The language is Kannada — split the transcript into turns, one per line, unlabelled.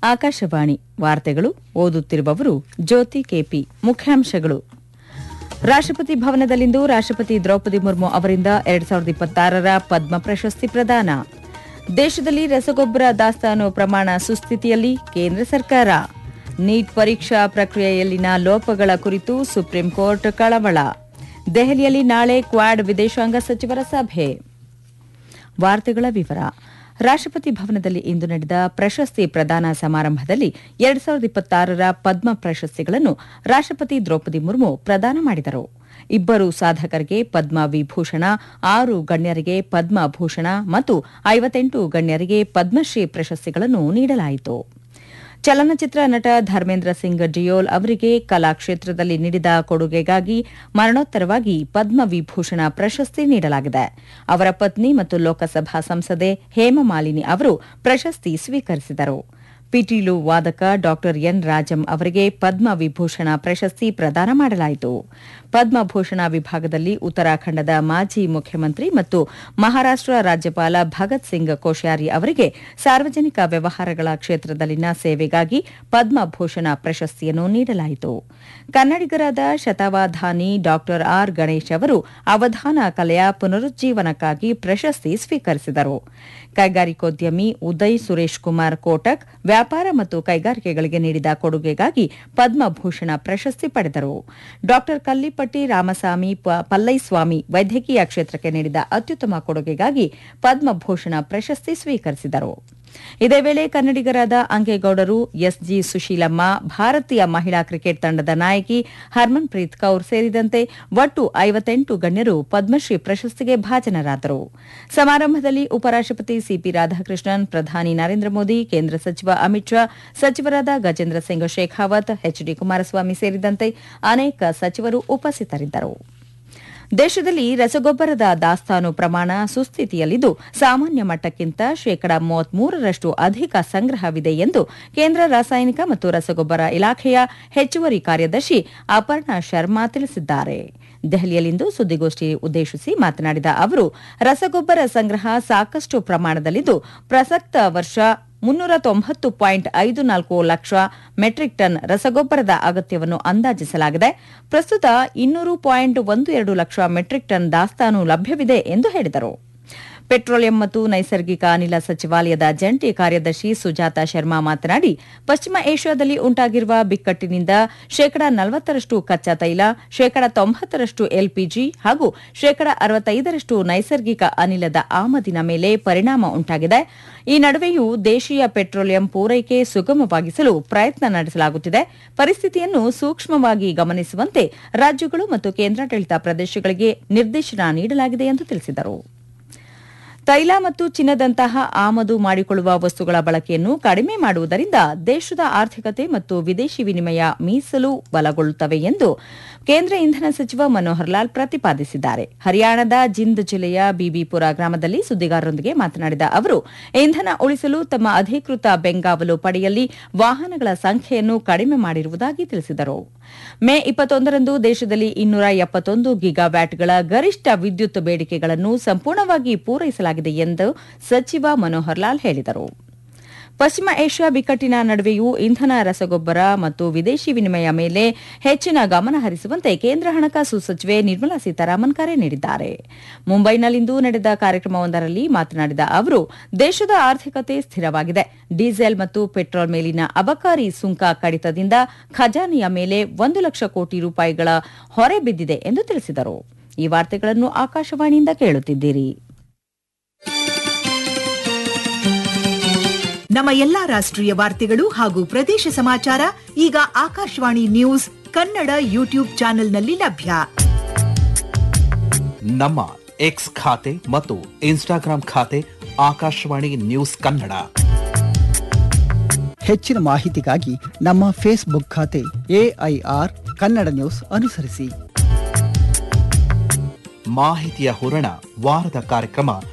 ಆಕಾಶವಾಣಿ ವಾರ್ತೆಗಳು ಓದುತ್ತಿರುವವರು ಜ್ಯೋತಿ ಕೆಪಿ ಮುಖ್ಯಾಂಶಗಳು ರಾಷ್ಟ್ರಪತಿ ಭವನದಲ್ಲಿಂದು ರಾಷ್ಟ್ರಪತಿ ದ್ರೌಪದಿ ಮುರ್ಮು ಅವರಿಂದ ಎರಡ್ ಸಾವಿರದ ಇಪ್ಪತ್ತಾರರ ಪದ್ಮ ಪ್ರಶಸ್ತಿ ಪ್ರದಾನ ದೇಶದಲ್ಲಿ ರಸಗೊಬ್ಬರ ದಾಸ್ತಾನು ಪ್ರಮಾಣ ಸುಸ್ಥಿತಿಯಲ್ಲಿ ಕೇಂದ್ರ ಸರ್ಕಾರ ನೀಟ್ ಪರೀಕ್ಷಾ ಪ್ರಕ್ರಿಯೆಯಲ್ಲಿನ ಲೋಪಗಳ ಕುರಿತು ಸುಪ್ರೀಂ ಕೋರ್ಟ್ ಕಳವಳ ದೆಹಲಿಯಲ್ಲಿ ನಾಳೆ ಕ್ವಾಡ್ ವಿದೇಶಾಂಗ ಸಚಿವರ ಸಭೆ ವಾರ್ತೆಗಳ ವಿವರ ರಾಷ್ಟ್ರಪತಿ ಭವನದಲ್ಲಿ ಇಂದು ನಡೆದ ಪ್ರಶಸ್ತಿ ಪ್ರದಾನ ಸಮಾರಂಭದಲ್ಲಿ ಎರಡ್ ಸಾವಿರದ ಇಪ್ಪತ್ತಾರರ ಪದ್ಮ ಪ್ರಶಸ್ತಿಗಳನ್ನು ರಾಷ್ಟ್ರಪತಿ ದ್ರೌಪದಿ ಮುರ್ಮು ಪ್ರದಾನ ಮಾಡಿದರು ಇಬ್ಬರು ಸಾಧಕರಿಗೆ ಪದ್ಮ ವಿಭೂಷಣ ಆರು ಗಣ್ಯರಿಗೆ ಪದ್ಮಭೂಷಣ ಮತ್ತು ಐವತ್ತೆಂಟು ಗಣ್ಯರಿಗೆ ಪದ್ಮಶ್ರೀ ಪ್ರಶಸ್ತಿಗಳನ್ನು ನೀಡಲಾಯಿತು ಚಲನಚಿತ್ರ ನಟ ಧರ್ಮೇಂದ್ರ ಸಿಂಗ್ ಡಿಯೋಲ್ ಅವರಿಗೆ ಕಲಾ ಕ್ಷೇತ್ರದಲ್ಲಿ ನೀಡಿದ ಕೊಡುಗೆಗಾಗಿ ಮರಣೋತ್ತರವಾಗಿ ಪದ್ಮ ವಿಭೂಷಣ ಪ್ರಶಸ್ತಿ ನೀಡಲಾಗಿದೆ ಅವರ ಪತ್ನಿ ಮತ್ತು ಲೋಕಸಭಾ ಸಂಸದೆ ಹೇಮಮಾಲಿನಿ ಅವರು ಪ್ರಶಸ್ತಿ ಸ್ವೀಕರಿಸಿದರು ಪಿಟೀಲು ವಾದಕ ಡಾ ಎನ್ ರಾಜಂ ಅವರಿಗೆ ಪದ್ಮ ವಿಭೂಷಣ ಪ್ರಶಸ್ತಿ ಪ್ರದಾನ ಮಾಡಲಾಯಿತು ಪದ್ಮಭೂಷಣ ವಿಭಾಗದಲ್ಲಿ ಉತ್ತರಾಖಂಡದ ಮಾಜಿ ಮುಖ್ಯಮಂತ್ರಿ ಮತ್ತು ಮಹಾರಾಷ್ಟ್ರ ರಾಜ್ಯಪಾಲ ಭಗತ್ ಸಿಂಗ್ ಕೋಶ್ಯಾರಿ ಅವರಿಗೆ ಸಾರ್ವಜನಿಕ ವ್ಯವಹಾರಗಳ ಕ್ಷೇತ್ರದಲ್ಲಿನ ಸೇವೆಗಾಗಿ ಪದ್ಮಭೂಷಣ ಪ್ರಶಸ್ತಿಯನ್ನು ನೀಡಲಾಯಿತು ಕನ್ನಡಿಗರಾದ ಶತಾವಧಾನಿ ಡಾ ಆರ್ ಗಣೇಶ್ ಅವರು ಅವಧಾನ ಕಲೆಯ ಪುನರುಜ್ಜೀವನಕ್ಕಾಗಿ ಪ್ರಶಸ್ತಿ ಸ್ವೀಕರಿಸಿದರು ಕೈಗಾರಿಕೋದ್ಯಮಿ ಉದಯ್ ಸುರೇಶ್ ಕುಮಾರ್ ಕೋಟಕ್ ವ್ಯಾಪಾರ ಮತ್ತು ಕೈಗಾರಿಕೆಗಳಿಗೆ ನೀಡಿದ ಕೊಡುಗೆಗಾಗಿ ಪದ್ಮಭೂಷಣ ಪ್ರಶಸ್ತಿ ಪಡೆದರು ಡಾ ಕಲ್ಲಿಪಟ್ಟಿ ರಾಮಸ್ವಾಮಿ ಪಲ್ಲೈಸ್ವಾಮಿ ವೈದ್ಯಕೀಯ ಕ್ಷೇತ್ರಕ್ಕೆ ನೀಡಿದ ಅತ್ಯುತ್ತಮ ಕೊಡುಗೆಗಾಗಿ ಪದ್ಮಭೂಷಣ ಪ್ರಶಸ್ತಿ ಸ್ವೀಕರಿಸಿದರು ಇದೇ ವೇಳೆ ಕನ್ನಡಿಗರಾದ ಅಂಗೇಗೌಡರು ಎಸ್ಜಿ ಸುಶೀಲಮ್ಮ ಭಾರತೀಯ ಮಹಿಳಾ ಕ್ರಿಕೆಟ್ ತಂಡದ ನಾಯಕಿ ಹರ್ಮನ್ಪ್ರೀತ್ ಕೌರ್ ಸೇರಿದಂತೆ ಒಟ್ಟು ಐವತ್ತೆಂಟು ಗಣ್ಯರು ಪದ್ಮಶ್ರೀ ಪ್ರಶಸ್ತಿಗೆ ಭಾಜನರಾದರು ಸಮಾರಂಭದಲ್ಲಿ ಉಪರಾಷ್ಟಪತಿ ಸಿಪಿ ರಾಧಾಕೃಷ್ಣನ್ ಪ್ರಧಾನಿ ನರೇಂದ್ರ ಮೋದಿ ಕೇಂದ್ರ ಸಚಿವ ಅಮಿತ್ ಶಾ ಸಚಿವರಾದ ಗಜೇಂದ್ರ ಸಿಂಗ್ ಶೇಖಾವತ್ ಎಚ್ಡಿ ಕುಮಾರಸ್ವಾಮಿ ಸೇರಿದಂತೆ ಅನೇಕ ಸಚಿವರು ಉಪಸ್ಥಿತರಿದ್ದರು ದೇಶದಲ್ಲಿ ರಸಗೊಬ್ಬರದ ದಾಸ್ತಾನು ಪ್ರಮಾಣ ಸುಸ್ಥಿತಿಯಲ್ಲಿದ್ದು ಸಾಮಾನ್ಯ ಮಟ್ಟಕ್ಕಿಂತ ಶೇಕಡಾ ಮೂವತ್ಮೂರರಷ್ಟು ಅಧಿಕ ಸಂಗ್ರಹವಿದೆ ಎಂದು ಕೇಂದ್ರ ರಾಸಾಯನಿಕ ಮತ್ತು ರಸಗೊಬ್ಬರ ಇಲಾಖೆಯ ಹೆಚ್ಚುವರಿ ಕಾರ್ಯದರ್ಶಿ ಅಪರ್ಣಾ ಶರ್ಮಾ ತಿಳಿಸಿದ್ದಾರೆ ದೆಹಲಿಯಲ್ಲಿಂದು ಸುದ್ದಿಗೋಷ್ಠಿ ಉದ್ದೇಶಿಸಿ ಮಾತನಾಡಿದ ಅವರು ರಸಗೊಬ್ಬರ ಸಂಗ್ರಹ ಸಾಕಷ್ಟು ಪ್ರಮಾಣದಲ್ಲಿದ್ದು ಪ್ರಸಕ್ತ ವರ್ಷ ಮುನ್ನೂರ ತೊಂಬತ್ತು ಪಾಯಿಂಟ್ ಐದು ನಾಲ್ಕು ಲಕ್ಷ ಮೆಟ್ರಿಕ್ ಟನ್ ರಸಗೊಬ್ಬರದ ಅಗತ್ಯವನ್ನು ಅಂದಾಜಿಸಲಾಗಿದೆ ಪ್ರಸ್ತುತ ಇನ್ನೂರು ಪಾಯಿಂಟ್ ಒಂದು ಎರಡು ಲಕ್ಷ ಮೆಟ್ರಿಕ್ ಟನ್ ದಾಸ್ತಾನು ಲಭ್ಯವಿದೆ ಎಂದು ಹೇಳಿದರು ಪೆಟ್ರೋಲಿಯಂ ಮತ್ತು ನೈಸರ್ಗಿಕ ಅನಿಲ ಸಚಿವಾಲಯದ ಜಂಟಿ ಕಾರ್ಯದರ್ಶಿ ಸುಜಾತ ಶರ್ಮಾ ಮಾತನಾಡಿ ಪಶ್ಚಿಮ ಏಷ್ಯಾದಲ್ಲಿ ಉಂಟಾಗಿರುವ ಬಿಕ್ಕಟ್ಟಿನಿಂದ ಶೇಕಡಾ ನಲವತ್ತರಷ್ಟು ಕಚ್ಚಾ ತೈಲ ಶೇಕಡಾ ತೊಂಬತ್ತರಷ್ಟು ಎಲ್ಪಿಜಿ ಹಾಗೂ ಶೇಕಡಾ ಅರವತ್ತೈದರಷ್ಟು ನೈಸರ್ಗಿಕ ಅನಿಲದ ಆಮದಿನ ಮೇಲೆ ಪರಿಣಾಮ ಉಂಟಾಗಿದೆ ಈ ನಡುವೆಯೂ ದೇಶೀಯ ಪೆಟ್ರೋಲಿಯಂ ಪೂರೈಕೆ ಸುಗಮವಾಗಿಸಲು ಪ್ರಯತ್ನ ನಡೆಸಲಾಗುತ್ತಿದೆ ಪರಿಸ್ಥಿತಿಯನ್ನು ಸೂಕ್ಷ್ಮವಾಗಿ ಗಮನಿಸುವಂತೆ ರಾಜ್ಯಗಳು ಮತ್ತು ಕೇಂದ್ರಾಡಳಿತ ಪ್ರದೇಶಗಳಿಗೆ ನಿರ್ದೇಶನ ನೀಡಲಾಗಿದೆ ಎಂದು ತಿಳಿಸಿದರು ತೈಲ ಮತ್ತು ಚಿನ್ನದಂತಹ ಆಮದು ಮಾಡಿಕೊಳ್ಳುವ ವಸ್ತುಗಳ ಬಳಕೆಯನ್ನು ಕಡಿಮೆ ಮಾಡುವುದರಿಂದ ದೇಶದ ಆರ್ಥಿಕತೆ ಮತ್ತು ವಿದೇಶಿ ವಿನಿಮಯ ಮೀಸಲು ಬಲಗೊಳ್ಳುತ್ತವೆ ಎಂದು ಕೇಂದ್ರ ಇಂಧನ ಸಚಿವ ಮನೋಹರ್ ಲಾಲ್ ಪ್ರತಿಪಾದಿಸಿದ್ದಾರೆ ಹರಿಯಾಣದ ಜಿಂದ್ ಜಿಲ್ಲೆಯ ಬಿಬಿಪುರ ಗ್ರಾಮದಲ್ಲಿ ಸುದ್ದಿಗಾರರೊಂದಿಗೆ ಮಾತನಾಡಿದ ಅವರು ಇಂಧನ ಉಳಿಸಲು ತಮ್ಮ ಅಧಿಕೃತ ಬೆಂಗಾವಲು ಪಡೆಯಲ್ಲಿ ವಾಹನಗಳ ಸಂಖ್ಯೆಯನ್ನು ಕಡಿಮೆ ಮಾಡಿರುವುದಾಗಿ ತಿಳಿಸಿದರು ಮೇ ಇಪ್ಪತ್ತೊಂದರಂದು ದೇಶದಲ್ಲಿ ಇನ್ನೂರ ಎಪ್ಪತ್ತೊಂದು ಗಿಗಾವ್ಯಾಟ್ಗಳ ಗರಿಷ್ಠ ವಿದ್ಯುತ್ ಬೇಡಿಕೆಗಳನ್ನು ಸಂಪೂರ್ಣವಾಗಿ ಪೂರೈಸಲಾಗಿದೆ ಎಂದು ಸಚಿವ ಮನೋಹರ್ ಲಾಲ್ ಹೇಳಿದರು ಪಶ್ಚಿಮ ಏಷ್ಯಾ ಬಿಕ್ಕಟ್ಟಿನ ನಡುವೆಯೂ ಇಂಧನ ರಸಗೊಬ್ಬರ ಮತ್ತು ವಿದೇಶಿ ವಿನಿಮಯ ಮೇಲೆ ಹೆಚ್ಚಿನ ಗಮನ ಹರಿಸುವಂತೆ ಕೇಂದ್ರ ಹಣಕಾಸು ಸಚಿವೆ ನಿರ್ಮಲಾ ಸೀತಾರಾಮನ್ ಕರೆ ನೀಡಿದ್ದಾರೆ ಮುಂಬೈನಲ್ಲಿಂದು ನಡೆದ ಕಾರ್ಯಕ್ರಮವೊಂದರಲ್ಲಿ ಮಾತನಾಡಿದ ಅವರು ದೇಶದ ಆರ್ಥಿಕತೆ ಸ್ಥಿರವಾಗಿದೆ ಡೀಸೆಲ್ ಮತ್ತು ಪೆಟ್ರೋಲ್ ಮೇಲಿನ ಅಬಕಾರಿ ಸುಂಕ ಕಡಿತದಿಂದ ಖಜಾನೆಯ ಮೇಲೆ ಒಂದು ಲಕ್ಷ ಕೋಟಿ ರೂಪಾಯಿಗಳ ಹೊರೆ ಬಿದ್ದಿದೆ ಎಂದು ತಿಳಿಸಿದರು ಈ ವಾರ್ತೆಗಳನ್ನು ಆಕಾಶವಾಣಿಯಿಂದ ಕೇಳುತ್ತಿದ್ದೀರಿ
ನಮ್ಮ ಎಲ್ಲಾ ರಾಷ್ಟ್ರೀಯ ವಾರ್ತೆಗಳು ಹಾಗೂ ಪ್ರದೇಶ ಸಮಾಚಾರ ಈಗ ಆಕಾಶವಾಣಿ ನ್ಯೂಸ್ ಕನ್ನಡ ಯೂಟ್ಯೂಬ್ ಚಾನೆಲ್ನಲ್ಲಿ ಲಭ್ಯ
ನಮ್ಮ ಎಕ್ಸ್ ಖಾತೆ ಮತ್ತು ಇನ್ಸ್ಟಾಗ್ರಾಂ ಖಾತೆ ಆಕಾಶವಾಣಿ ನ್ಯೂಸ್ ಕನ್ನಡ
ಹೆಚ್ಚಿನ ಮಾಹಿತಿಗಾಗಿ ನಮ್ಮ ಫೇಸ್ಬುಕ್ ಖಾತೆ ಎಐಆರ್ ಕನ್ನಡ ನ್ಯೂಸ್ ಅನುಸರಿಸಿ
ಮಾಹಿತಿಯ ಹೊರಣ ವಾರದ ಕಾರ್ಯಕ್ರಮ